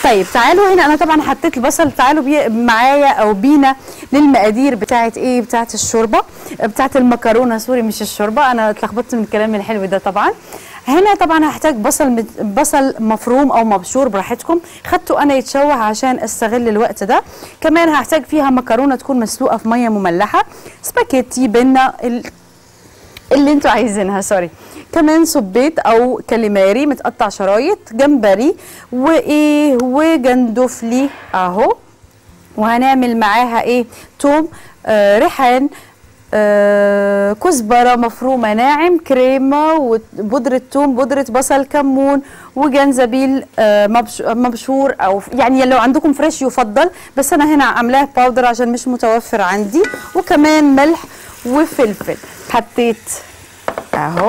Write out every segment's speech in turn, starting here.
طيب تعالوا هنا انا طبعا حطيت البصل تعالوا بي معايا او بينا للمقادير بتاعه ايه بتاعه الشوربه بتاعه المكرونه سوري مش الشوربه انا اتلخبطت من الكلام الحلو ده طبعا هنا طبعا هحتاج بصل مت- بصل مفروم او مبشور براحتكم خدته انا يتشوح عشان استغل الوقت ده كمان هحتاج فيها مكرونه تكون مسلوقه في ميه مملحه سباكيتي بينا ال... اللي انتوا عايزينها سوري كمان صبيت او كاليماري متقطع شرايط جمبري وايه وجندفلي اهو وهنعمل معاها ايه توم آه ريحان آه كزبره مفرومه ناعم كريمه وبودره توم بودره بصل كمون وجنزبيل آه مبش- مبشور او يعني لو عندكم فريش يفضل بس انا هنا عاملاه باودر عشان مش متوفر عندي وكمان ملح وفلفل حطيت اهو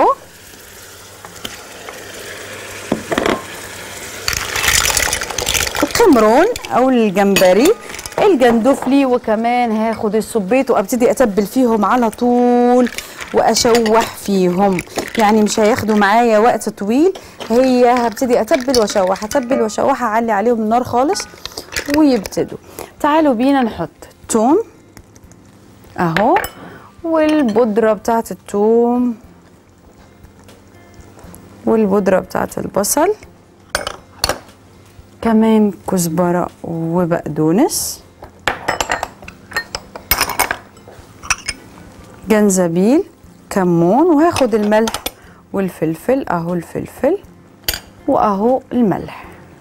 القمرون او الجمبري الجندفلي وكمان هاخد السبيط وابتدي اتبل فيهم على طول واشوح فيهم يعني مش هياخدوا معايا وقت طويل هي هبتدي اتبل واشوح اتبل واشوح اعلي عليهم النار خالص ويبتدوا تعالوا بينا نحط توم اهو والبودره بتاعت التوم والبودره بتاعت البصل كمان كزبرة وبقدونس جنزبيل كمون وهاخد الملح والفلفل اهو الفلفل واهو الملح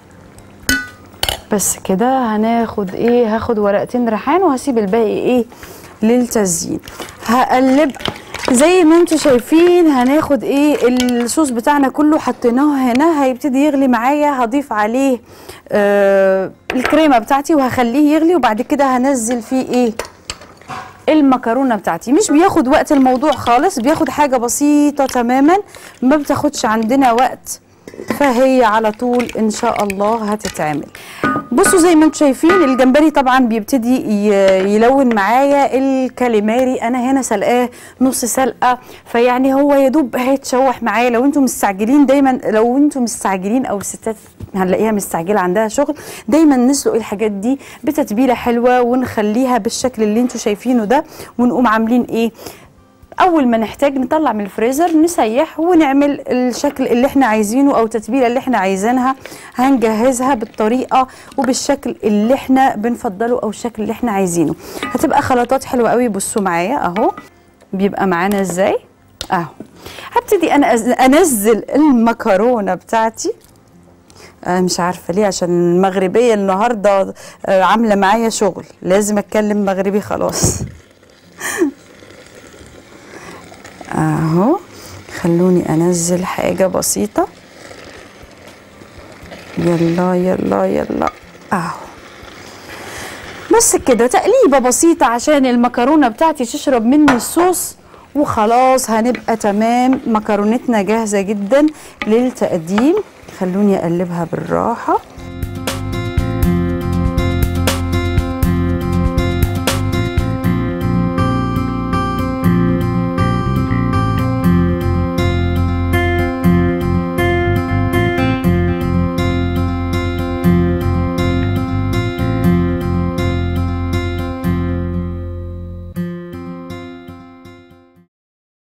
بس كده هناخد ايه هاخد ورقتين ريحان وهسيب الباقي ايه للتزيين هقلب زي ما انتم شايفين هناخد ايه الصوص بتاعنا كله حطيناه هنا هيبتدي يغلي معايا هضيف عليه آه الكريمه بتاعتي وهخليه يغلي وبعد كده هنزل فيه ايه المكرونه بتاعتي مش بياخد وقت الموضوع خالص بياخد حاجه بسيطه تماما ما بتاخدش عندنا وقت فهي على طول ان شاء الله هتتعمل بصوا زي ما انتم شايفين الجمبري طبعا بيبتدي ي- يلون معايا الكاليماري انا هنا سلقاه نص سلقه فيعني هو يا دوب هيتشوح معايا لو انتم مستعجلين دايما لو انتم مستعجلين او الستات هنلاقيها مستعجله عندها شغل دايما نسلق الحاجات دي بتتبيله حلوه ونخليها بالشكل اللي انتم شايفينه ده ونقوم عاملين ايه اول ما نحتاج نطلع من الفريزر نسيح ونعمل الشكل اللي احنا عايزينه او التتبيله اللي احنا عايزينها هنجهزها بالطريقه وبالشكل اللي احنا بنفضله او الشكل اللي احنا عايزينه هتبقى خلطات حلوه قوي بصوا معايا اهو بيبقى معانا ازاي اهو هبتدي انا أز- انزل المكرونه بتاعتي أنا مش عارفه ليه عشان المغربيه النهارده آه، عامله معايا شغل لازم اتكلم مغربي خلاص اهو خلوني انزل حاجه بسيطه يلا يلا يلا اهو بس كده تقليبه بسيطه عشان المكرونه بتاعتي تشرب مني الصوص وخلاص هنبقى تمام مكرونتنا جاهزه جدا للتقديم خلوني اقلبها بالراحه